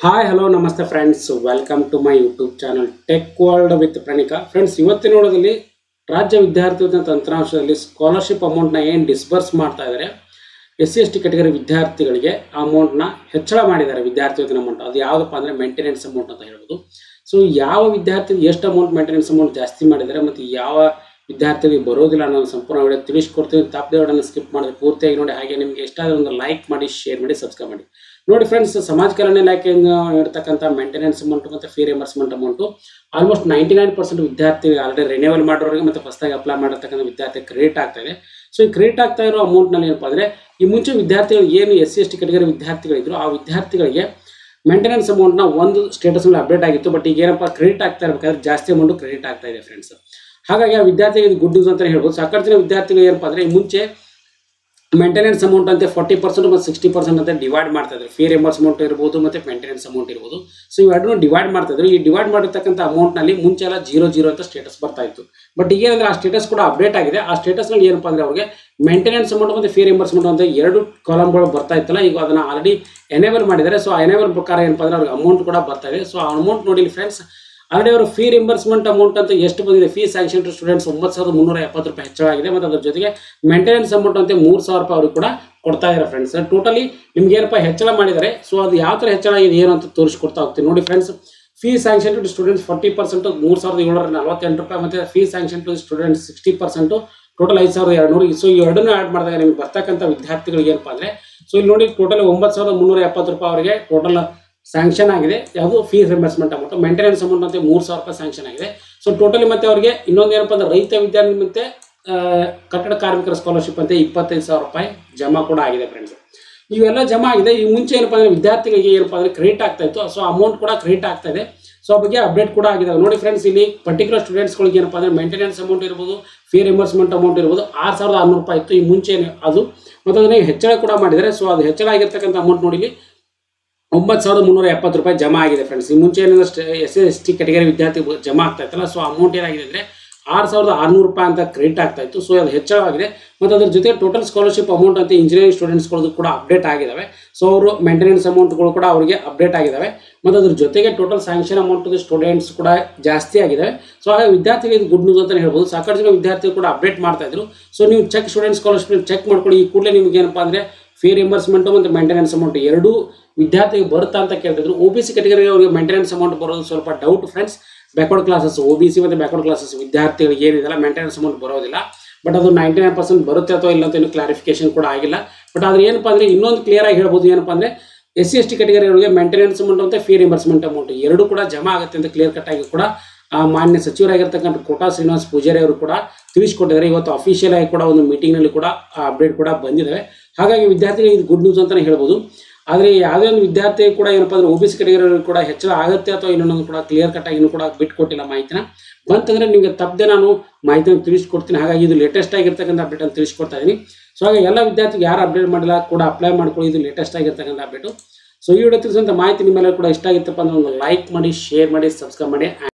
hi hello ನಮಸ್ತೆ friends welcome to my YouTube channel tech world with Pranika friends ಇವತ್ತಿನ ನೋಡೋದಲ್ಲಿ ರಾಜ್ಯ ವಿದ್ಯಾರ್ಥಿ ವೇತನ ತಂತ್ರಾಂಶದಲ್ಲಿ ಸ್ಕಾಲರ್ಶಿಪ್ ಅಮೌಂಟ್ನ ಏನು ಡಿಸ್ಬರ್ಸ್ ಮಾಡ್ತಾ ಇದ್ದಾರೆ S C S T category ವಿದ್ಯಾರ್ಥಿಗಳಿಗೆ ಆ ಅಮೌಂಟ್ನ ಹೆಚ್ಚಳ ಮಾಡಿದ್ದಾರೆ ವಿದ್ಯಾರ್ಥಿ ವೇತನ ಅಮೌಂಟ್ ಅದು ಯಾವುದಪ್ಪ ಅಂದರೆ ಮೇಂಟೆನೆನ್ಸ್ ಅಮೌಂಟ್ ಅಂತ ಹೇಳ್ಬೋದು ಸೊ ಯಾವ ವಿದ್ಯಾರ್ಥಿ ಎಷ್ಟು ಅಮೌಂಟ್ ಮೇಂಟೆನೆನ್ಸ್ ಅಮೌಂಟ್ ಜಾಸ್ತಿ ಮಾಡಿದ್ದಾರೆ ಮತ್ತು ಯಾವ ವಿದ್ಯಾರ್ಥಿಗಳಿಗೆ ಬರೋದಿಲ್ಲ ಅನ್ನೋದು ಸಂಪೂರ್ಣ ವಿಡಿಯೋ ತಿಳಿಸ್ಕೊಡ್ತೀವಿ ತಪ್ಪದೆ ವಿಡಿಯೋನ ಸ್ಕಿಪ್ ಮಾಡಿದ್ರೆ ಪೂರ್ತಿಯಾಗಿ ನೋಡಿ ಹಾಗೆ ನಿಮಗೆ ಇಷ್ಟ ಆದರೆ ಒಂದು ಲೈಕ್ ಮಾಡಿ ಶೇರ್ ಮಾಡಿ ಸಬ್ಸ್ಕ್ರೈಬ್ ಮಾಡಿ ನೋಡಿ ಫ್ರೆಂಡ್ಸ್ ಸಮಾಜ ಕಲ್ಯಾಣ ಇಲಾಖೆಯಿಂದ ಇರ್ತಕ್ಕಂಥ ಮೇಂಟೆನೆನ್ಸ್ ಅಮೌಂಟ್ ಮತ್ತು fee reimbursement amount almost ninety nine percent ವಿದ್ಯಾರ್ಥಿಗಳು ಆಲ್ರೆಡಿ ರಿನ್ಯೂವಲ್ ಮಾಡೋರಿಗೆ ಮತ್ತು ಹೊಸದಾಗಿ ಅಪ್ಲೈ ಮಾಡಿರ್ತಕ್ಕಂಥ ವಿದ್ಯಾರ್ಥಿ ಕ್ರೆಡಿಟ್ ಆಗ್ತಾ ಇದೆ ಸೊ ಈ ಕ್ರೆಡಿಟ್ ಆಗ್ತಾ ಇರೋ ಅಮೌಂಟ್ನಲ್ಲಿ ಏನಪ್ಪ ಅಂದರೆ ಈ ಮುಂಚೆ ವಿದ್ಯಾರ್ಥಿಗಳು ಏನು S C S T category ವಿದ್ಯಾರ್ಥಿಗಳಿದ್ರು ಆ ವಿದ್ಯಾರ್ಥಿಗಳಿಗೆ ಮೇಂಟೆನೆನ್ಸ್ ಅಮೌಂಟ್ನ ಒಂದು ಸ್ಟೇಟಸ್ನಲ್ಲಿ ಅಪ್ಡೇಟ್ ಆಗಿತ್ತು ಬಟ್ ಈಗ ಏನಪ್ಪ ಕ್ರೆಡಿಟ್ ಆಗ್ತಾ ಇರಬೇಕಾದ್ರೆ ಜಾಸ್ತಿ ಅಮೌಂಟ್ ಕ್ರೆಡಿಟ್ ಆಗ್ತಾ ಇದೆ ಫ್ರೆಂಡ್ಸ್ ಹಾಗಾಗಿ ಆ ವಿದ್ಯಾರ್ಥಿಗೆ ಇದು ಗುಡ್ ನ್ಯೂಸ್ ಅಂತ ಹೇಳ್ಬೋದು ಸಾಕಷ್ಟು ಜನ ವಿದ್ಯಾರ್ಥಿಗಳು ಏನಪ್ಪ ಅಂದರೆ ಈ ಮುಂಚೆ ಮೇಂಟೆನೆನ್ಸ್ ಅಮೌಂಟ್ ಅಂತ ಫಾರ್ಟಿ ಪರ್ಸೆಂಟ್ ಮತ್ತು ಸಿಕ್ಸ್ಟಿ ಪರ್ಸೆಂಟ್ ಅಂತ ಡಿವೈಡ್ ಮಾಡ್ತಾ ಇದ್ರು ಫೀ ರಿಯಂಬರ್ಸ್ಮೆಂಟ್ ಇರ್ಬೋದು ಮತ್ತು ಮೇಂಟೆನೆನ್ಸ್ ಅಮೌಂಟ್ ಇರ್ಬೋದು ಸೊ ಇವೆರಡನ್ನೂ ಡಿವೈಡ್ ಮಾಡ್ತಾ ಇದ್ರು ಈ ಡಿವೈಡ್ ಮಾಡಿರ್ತಕ್ಕಂಥ ಅಮೌಂಟ್ನಲ್ಲಿ ಮುಂಚೆ ಎಲ್ಲ ಜೀರೋ ಜೀರೋ ಅಂತ ಸ್ಟೇಟಸ್ ಬರ್ತಾ ಇತ್ತು ಬಟ್ ಈಗ ಏನಂದ್ರೆ ಆ ಸ್ಟೇಟಸ್ ಕೂಡ ಅಪ್ಡೇಟ್ ಆಗಿದೆ ಆ ಸ್ಟೇಟಸ್ನಲ್ಲಿ ಏನಪ್ಪ ಅಂದರೆ ಅವ್ರಿಗೆ ಮೇಂಟೆನೆನ್ಸ್ ಅಮೌಂಟ್ ಮತ್ತು ಫೀ ರಿಯಂಬರ್ಸ್ಮೆಂಟ್ ಅಂತ ಎರಡು ಕಾಲಮ್ಗಳು ಬರ್ತಾ ಇತ್ತಲ್ಲ ಈಗ ಅದನ್ನು ಆಲ್ರೆಡಿ ಎನೇಬಲ್ ಮಾಡಿದ್ದಾರೆ ಸೊ ಆ ಎನೇಬಲ್ ಪ್ರಕಾರ ಏನಪ್ಪ ಅಂದರೆ ಅವ್ರಿಗೆ ಅಮೌಂಟ್ ಕೂಡ ಬರ್ತಾ ಇದೆ ಸೊ ಆ ಅಮೌಂಟ್ ನೋಡಿ ಫ್ರೆಂಡ್ಸ್ ಆಲ್ರೆಡಿ ಅವರು ಫೀ ರಿಂಬರ್ಸ್ಮೆಂಟ್ ಅಮೌಂಟ್ ಅಂತ ಎಷ್ಟು ಬಂದಿದೆ ಫೀ ಸ್ಯಾಂಕ್ಷನ್ ಟು ಸ್ಟೂಡೆಂಟ್ಸ್ ಒಂಬತ್ತು ಸಾವಿರದ ಮುನ್ನೂರ ಎಪ್ಪತ್ತು ರೂಪಾಯಿ ಹೆಚ್ಚಳಾಗಿದೆ ಮತ್ತು ಅದ್ರ ಜೊತೆಗೆ ಮೇಂಟೆನೆನ್ಸ್ ಅಮೌಂಟ್ ಅಂತ ಮೂರು ಸಾವಿರ ರೂಪಾಯಿ ಅವ್ರಿಗೆ ಕೂಡ ಕೊಡ್ತಾ ಇದ್ದಾರೆ ಫ್ರೆಂಡ್ಸ್ ಟೋಟಲಿ ನಿಮ್ಗೆ ಏನಪ್ಪ ಹೆಚ್ಚಳ ಮಾಡಿದ್ದಾರೆ ಸೊ ಅದು ಯಾವ ಥರ ಹೆಚ್ಚಳ ಆಗಿದೆ ಏನು ಅಂತ ತೋರಿಸ್ಕೊಡ್ತಾ ಹೋಗ್ತೀನಿ ನೋಡಿ friends fee sanction to students forty percent ಮೂರು ಸಾವಿರದ ಏಳ್ನೂರ ನಲವತ್ತೆಂಟು ರೂಪಾಯಿ ಮತ್ತು fee sanction to students sixty percent total ಐದು ಸಾವಿರದ ಎರಡು ನೂರು ಸೊ ಈ ಎರಡನ್ನೂ ಆ್ಯಡ್ ಮಾಡಿದಾಗ ನಿಮ್ಗೆ ಬರ್ತಕ್ಕಂಥ ವಿದ್ಯಾರ್ಥಿಗಳಿಗೆ ಏನಪ್ಪ ಅಂದರೆ ಸೊ ಇಲ್ಲಿ ನೋಡಿ ಟೋಟಲ್ ಒಂಬತ್ತು ಸಾವಿರದ ಮುನ್ನೂರ ಎಪ್ಪತ್ತು ರೂಪಾಯಿ ಅವರಿಗೆ ಟೋಟಲ್ ಸ್ಯಾಂಕ್ಷನ್ ಆಗಿದೆ ಯಾವುದು fee reimbursement amount maintenance amount ಅಂತ ಮೂರು ಸಾವಿರ ರೂಪಾಯಿ ಸ್ಯಾಂಕ್ಷನ್ ಆಗಿದೆ ಸೊ ಟೋಟಲಿ ಮತ್ತೆ ಅವರಿಗೆ ಇನ್ನೊಂದು ಏನಪ್ಪ ಅಂದ್ರೆ ರೈತ ವಿದ್ಯಾರ್ಥಿ ಮತ್ತೆ ಆ, ಕಟ್ಟಡ ಕಾರ್ಮಿಕರ ಸ್ಕಾಲರ್ಶಿಪ್ ಅಂತ ಇಪ್ಪತ್ತೈದು ಸಾವಿರ ರೂಪಾಯಿ ಜಮಾ ಕೂಡ ಆಗಿದೆ ಫ್ರೆಂಡ್ಸ್ ಇವೆಲ್ಲ ಜಮಾ ಆಗಿದೆ ಈ ಮುಂಚೆ ಏನಪ್ಪ ಅಂದರೆ ವಿದ್ಯಾರ್ಥಿಗಳಿಗೆ ಏನಪ್ಪ ಅಂದರೆ ಕ್ರೆಡಿಟ್ ಆಗ್ತಾ ಇತ್ತು ಸೊ ಅಮೌಂಟ್ ಕೂಡ ಕ್ರೆಡಿಟ್ ಆಗ್ತಾ ಇದೆ ಸೊ ಆ ಬಗ್ಗೆ ಅಪ್ಡೇಟ್ ಕೂಡ ಆಗಿದೆ ನೋಡಿ ಫ್ರೆಂಡ್ಸ್ ಇಲ್ಲಿ ಪರ್ಟಿಕ್ಯುಲರ್ ಸ್ಟೂಡೆಂಟ್ಸ್ಗಳಿಗೆ ಏನಪ್ಪ ಅಂದರೆ ಮೇಂಟೆನೆನ್ಸ್ ಅಮೌಂಟ್ ಇರ್ಬೋದು ಫೀ ರಿಮರ್ಸ್ಮೆಂಟ್ ಅಮೌಂಟ್ ಇರ್ಬೋದು ಆರು ಸಾವಿರದ ಆರುನೂರು ರೂಪಾಯಿ ಇತ್ತು ಈ ಮುಂಚೆ ಅದು ಮತ್ತು ಅದನ್ನ ಹೆಚ್ಚಳ ಕೂಡ ಮಾಡಿದ್ದಾರೆ ಸೊ ಅದು ಹೆಚ್ಚಳ ಆಗಿರ್ತಕ್ಕಂಥ ಅಮೌಂಟ್ ನೋಡಿ ಇಲ್ಲಿ ಒಂಬತ್ತು ಸಾವಿರದ ಮುನ್ನೂರ ಎಪ್ಪತ್ತು ರೂಪಾಯಿ ಜಮಾ ಆಗಿದೆ ಫ್ರೆಂಡ್ಸ್ ಈ ಮುಂಚೆ ಏನಂದ್ರೆ ಎಸ್ ಎಸ್ ಟಿ ಕೆಟಗರಿ ವಿದ್ಯಾರ್ಥಿ ಜಮಾ ಆಗ್ತಾ ಇತ್ತಲ್ಲ ಸೊ ಅಮೌಂಟ್ ಏನಾಗಿದೆ ಅಂದರೆ ಆರು ಸಾವಿರದ ಆರುನೂರು ರೂಪಾಯಿ ಅಂತ ಕ್ರೆಡಿಟ್ ಆಗ್ತಾ ಇತ್ತು ಸೊ ಅದು ಹೆಚ್ಚಳವಾಗಿದೆ ಮತ್ತು ಅದ್ರ ಜೊತೆ ಟೋಟಲ್ ಸ್ಕಾಲರ್ಶಿಪ್ ಅಮೌಂಟ್ ಅಂತ ಇಂಜಿನಿಯರಿಂಗ್ ಸ್ಟೂಡೆಂಟ್ಸ್ಗಳದ್ದು ಕೂಡ ಅಪ್ಡೇಟ್ ಆಗಿದ್ದಾವೆ ಸೊ ಅವರು ಮೇಂಟೆನೆನ್ಸ್ ಅಮೌಂಟ್ಗಳು ಕೂಡ ಅವರಿಗೆ ಅಪ್ಡೇಟ್ ಆಗಿದ್ದಾವೆ ಮತ್ತು ಅದ್ರ ಜೊತೆಗೆ ಟೋಟಲ್ ಸ್ಯಾಂಕ್ಷನ್ ಅಮೌಂಟ್ ಸ್ಟೂಡೆಂಟ್ಸ್ ಕೂಡ ಜಾಸ್ತಿ ಆಗಿದೆ ಸೊ ಹಾಗಾಗಿ ವಿದ್ಯಾರ್ಥಿಗಳಿಗೆ ಇದು ಗುಡ್ ನ್ಯೂಸ್ ಅಂತ ಹೇಳ್ಬೋದು ಸಾಕಷ್ಟು ಜನ ವಿದ್ಯಾರ್ಥಿಗಳು ಕೂಡ ಅಪ್ಡೇಟ್ ಮಾಡ್ತಾ ಇದ್ರು ಸೊ ನೀವು ಚೆಕ್ ಸ್ಟೂಡೆಂಟ್ ಸ್ಕಾಲರ್ಶಿಪ್ ಚೆಕ್ ಮಾಡ್ಕೊಳ್ಳಿ ಈ ಕೂಡಲೇ ನಿಮ್ಗೆ ಏನಪ್ಪ ಅಂದರೆ ಫೀ ರಿಯಂಬರ್ಸ್ಮೆಂಟು ಮತ್ತು ಮೇಂಟೆನೆನ್ಸ್ ಅಮೌಂಟ್ ಎರಡೂ ವಿದ್ಯಾರ್ಥಿಗೆ ಬರುತ್ತಾ ಅಂತ ಕೇಳ್ತಿದ್ರು ಒ ಬಿ ಸಿ ಕೆಟಗರಿಗೆ ಅವರಿಗೆ ಮೇಂಟೆನೆನ್ಸ್ ಅಮೌಂಟ್ ಬರೋದು ಸ್ವಲ್ಪ doubt friends backward classes O B C ಮತ್ತು ಬ್ಯಾಕ್ವರ್ಡ್ ಕ್ಲಾಸಸ್ ವಿದ್ಯಾರ್ಥಿಗಳಿಗೆ ಏನಿದೆಲ್ಲ ಮೇಂಟೆನೆನ್ಸ್ ಅಮೌಂಟ್ ಬರೋದಿಲ್ಲ ಬಟ್ ಅದು ನೈಂಟಿ ನೈನ್ ಪರ್ಸೆಂಟ್ ಬರುತ್ತೆ ಅಥವಾ ಇಲ್ಲ ಅಂತ ಇನ್ನೂ ಕ್ಲಾರಿಫಿಕೇಶನ್ ಕೂಡ ಆಗಿಲ್ಲ ಬಟ್ ಆದ್ರೆ ಏನಪ್ಪ ಅಂದರೆ ಇನ್ನೊಂದು ಕ್ಲಿಯರ್ ಆಗಿ ಹೇಳ್ಬೋದು ಏನಪ್ಪ ಅಂದರೆ ಎಸ್ ಸಿ ಎಸ್ ಟಿ ಕೆಟಗರಿಯವರಿಗೆ ಮೇಂಟೆನೆನ್ಸ್ ಅಮೌಂಟ್ ಮತ್ತು ಫೀ ರಿಯಂಬರ್ಸ್ಮೆಂಟ್ ಅಮೌಂಟ್ ಎರಡು ಕೂಡ ಜಮಾ ಆಗುತ್ತೆ ಅಂತ ಕ್ಲಿಯರ್ ಕಟ್ ಆಗಿ ಕೂಡ ಆ ಮಾನ್ಯ ಸಚಿವರಾಗಿರ್ತಕ್ಕಂಥ ಕೋಟಾ ಶ್ರೀನಿವಾಸ್ ಪೂಜಾರಿ ಅವರು ಕೂಡ ತಿಳಿಸ್ಕೊಟ್ಟಿದ್ದಾರೆ ಇವತ್ತು ಅಫಿಷಿಯಲ್ ಆಗಿ ಕೂಡ ಒಂದು ಮೀಟಿಂಗ್ನಲ್ಲಿ ಕೂಡ ಅಪ್ಡೇಟ್ ಕೂಡ ಬಂದಿದ್ದಾವೆ ಹಾಗಾಗಿ ವಿದ್ಯಾರ್ಥಿಗಳಿಗೆ ಇದು ಗುಡ್ ನ್ಯೂಸ್ ಅಂತಲೇ ಹೇಳ್ಬೋದು ಆದರೆ ಯಾವುದೇ ಒಂದು ವಿದ್ಯಾರ್ಥಿ ಕೂಡ ಏನಪ್ಪ ಅಂದರೆ ಒ ಬಿ ಸಿ ಕೆಟಗರಿ ಕೂಡ ಹೆಚ್ಚಳ ಆಗುತ್ತೆ ಅಥವಾ ಇನ್ನೊಂದು ಕೂಡ ಕ್ಲಿಯರ್ ಕಟ್ ಆಗಿ ಇನ್ನೂ ಕೂಡ ಬಿಟ್ಕೊಟ್ಟಿಲ್ಲ ಮಾಹಿತಿನ ಬಂತಂದರೆ ನಿಮಗೆ ತಪ್ಪದೆ ನಾನು ಮಾಹಿತಿಯನ್ನು ತಿಳಿಸ್ಕೊಡ್ತೀನಿ ಹಾಗಾಗಿ ಇದು ಲೇಟೆಸ್ಟ್ ಆಗಿರ್ತಕ್ಕಂಥ ಅಪ್ಡೇಟ್ ಅಂತ ತಿಳಿಸ್ಕೊಡ್ತಾ ಇದ್ದೀನಿ ಸೊ ಹಾಗೆ ಎಲ್ಲ ವಿದ್ಯಾರ್ಥಿಗೆ ಯಾರು ಅಪ್ಡೇಟ್ ಮಾಡಿಲ್ಲ ಕೂಡ ಅಪ್ಲೈ ಮಾಡ್ಕೊಳ್ಳಿ ಇದು ಲೇಟೆಸ್ಟ್ ಆಗಿರ್ತಕ್ಕಂಥ ಅಪ್ಡೇಟು ಸೊ ಈ ವಿಡಿಯೋ ತಿಳಿಸುವಂಥ ಮಾಹಿತಿ ನಿಮ್ಮೆಲ್ಲ ಕೂಡ ಇಷ್ಟ ಆಗಿತ್ತಪ್ಪ ಅಂದ್ರೆ ಒಂದು ಲೈಕ್ ಮಾಡಿ ಶೇರ್ ಮಾಡಿ ಸಬ್ಸ್ಕ್ರೈಬ್ ಮಾಡಿ